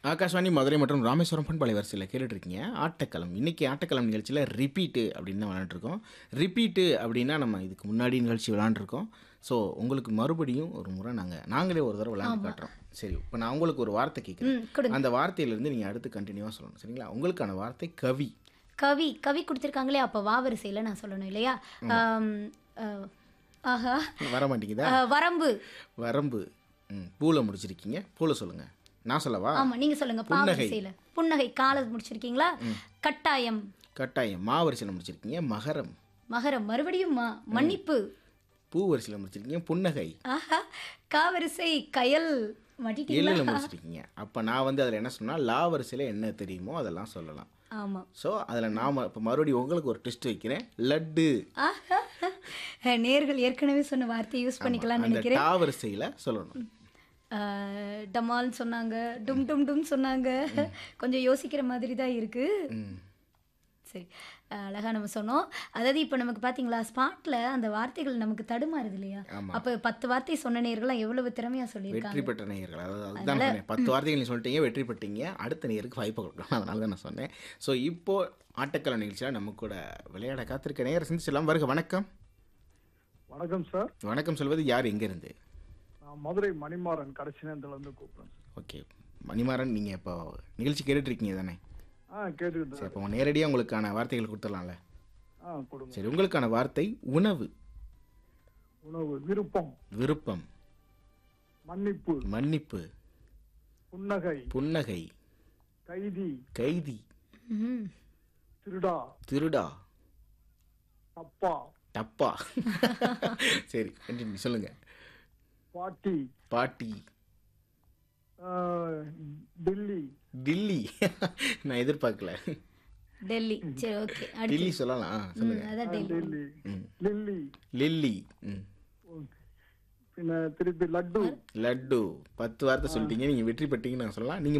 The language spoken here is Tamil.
ஆகாஷ்வாணி மதுரை மற்றும் ராமேஸ்வரம் பண்பலை வரிசையில் கேட்டுட்ருக்கீங்க ஆட்டக்களம் இன்றைக்கி ஆட்டக்களம் நிகழ்ச்சியில் ரிப்பீட்டு அப்படின்னு தான் விளாண்டுருக்கோம் ரிப்பீட்டு அப்படின்னா நம்ம இதுக்கு முன்னாடி நிகழ்ச்சி விளாண்டுருக்கோம் ஸோ உங்களுக்கு மறுபடியும் ஒரு முறை நாங்கள் நாங்களே ஒரு தடவை விளாண்டு காட்டுறோம் சரி இப்போ நான் உங்களுக்கு ஒரு வார்த்தை கேட்குறேன் ம் கொடுங்க அந்த வார்த்தையிலேருந்து நீங்கள் அடுத்து கண்டினியூவாக சொல்லணும் சரிங்களா உங்களுக்கான வார்த்தை கவி கவி கவி கொடுத்துருக்காங்களே அப்போ வா வரிசையில் நான் சொல்லணும் இல்லையா ஆம், அஹ், ஆஹா வர மாட்டேங்குதா அஹ், வரம்பு வரம்பு ம் பூல முடிச்சிருக்கீங்க பூல சொல்லுங்கள் நான் சொல்லவா ஆமா நீங்க சொல்லுங்க பா புன்னகை. வரிசையில் புன்னகை காலை முடிச்சிருக்கீங்களா கட்டாயம் கட்டாயம் மா வரிசையில் முடிச்சிருக்கீங்க மகரம் மகரம் மறுபடியும் மா மன்னிப்பு பூ வரிசையில் முடிச்சிருக்கீங்க புன்னகை ஆஹா காவரிசை கயல் மாட்டிட்டீங்களா எள்ளில் முடிச்சிருக்கீங்க அப்போ நான் வந்து அதில் என்ன சொன்னால் லா வரிசையில் என்ன தெரியுமோ அதெல்லாம் சொல்லலாம் ஆமா ஸோ அதில் நாம் இப்போ மறுபடியும் உங்களுக்கு ஒரு டெஸ்ட் வைக்கிறேன் லட்டு ஆஹா நேர்கள் ஏற்கனவே சொன்ன வார்த்தையை யூஸ் பண்ணிக்கலாம்னு அந்த நினைக்கிறேன் டா வரிசையில் சொல்லணும் அஹ், டமால்னு சொன்னாங்க டும் டும் டும் சொன்னாங்க கொஞ்சம் யோசிக்கிற மாதிரி தான் இருக்கு ம் சரி அஹ், அழகா நம்ம சொன்னோம் அதாவது இப்போ நமக்கு பார்த்தீங்களா ஸ்பாட்டில் அந்த வார்த்தைகள் நமக்கு தடுமாறுது இல்லையா ஆமா. அப்போ பத்து வார்த்தை சொன்ன நேர்கள்லாம் எவ்வளவு திறமையா சொல்லியிருக்காங்க வெற்றி பெற்ற நேயர்கள் அதாவது அதுதான் நான் சொன்னேன் பத்து வார்த்தைகள் நீ சொல்லிட்டீங்க வெற்றி பெற்றீங்க அடுத்த நேயருக்கு வாய்ப்பு கொடுக்கலாம் அதனால தான் நான் சொன்னேன் ஸோ இப்போ ஆட்டக்கலை நிகழ்ச்சியில் நம்ம கூட விளையாட காத்திருக்க நேயர் சிந்திச்சலாம் வருக வணக்கம் வணக்கம் சார் வணக்கம் சொல்வது யார் எங்கேருந்து நான் மதுரை மணிமாறன் கடைசி நேரத்துல இருந்து கூப்பிடுறேன் சார் ஓகே மணிமாறன் நீங்கள் இப்போ நிகழ்ச்சி கேட்டுட்ருக்கீங்க தானே ஆ கேட்டுக்கிட்டு சரி இப்போ நேரடியாக உங்களுக்கான வார்த்தைகள் கொடுத்துடலாம்ல ஆ கொடுங்க சரி உங்களுக்கான வார்த்தை உணவு உணவு விருப்பம் விருப்பம் மன்னிப்பு மன்னிப்பு புன்னகை புன்னகை கைதி கைதி ம். திருடா திருடா தப்பா டப்பா சரி கண்டினியூ சொல்லுங்க பாட்டி பாட்டி ஆ, டில்லி டில்லி நான் எதிர்பார்க்கல டெல்லி சரி ஓகே அடுத்து டில்லி சொல்லலாம் ஆ, சொல்லுங்க அதான் டெல்லி டில்லி ம். லில்லி லில்லி ம் ம். பின்ன திருப்பி லட்டு லட்டு பத்து வார்த்தை சொல்லிட்டீங்க நீங்கள் வெற்றி பெற்றீங்கன்னு நான் சொல்லலாம் நீங்கள்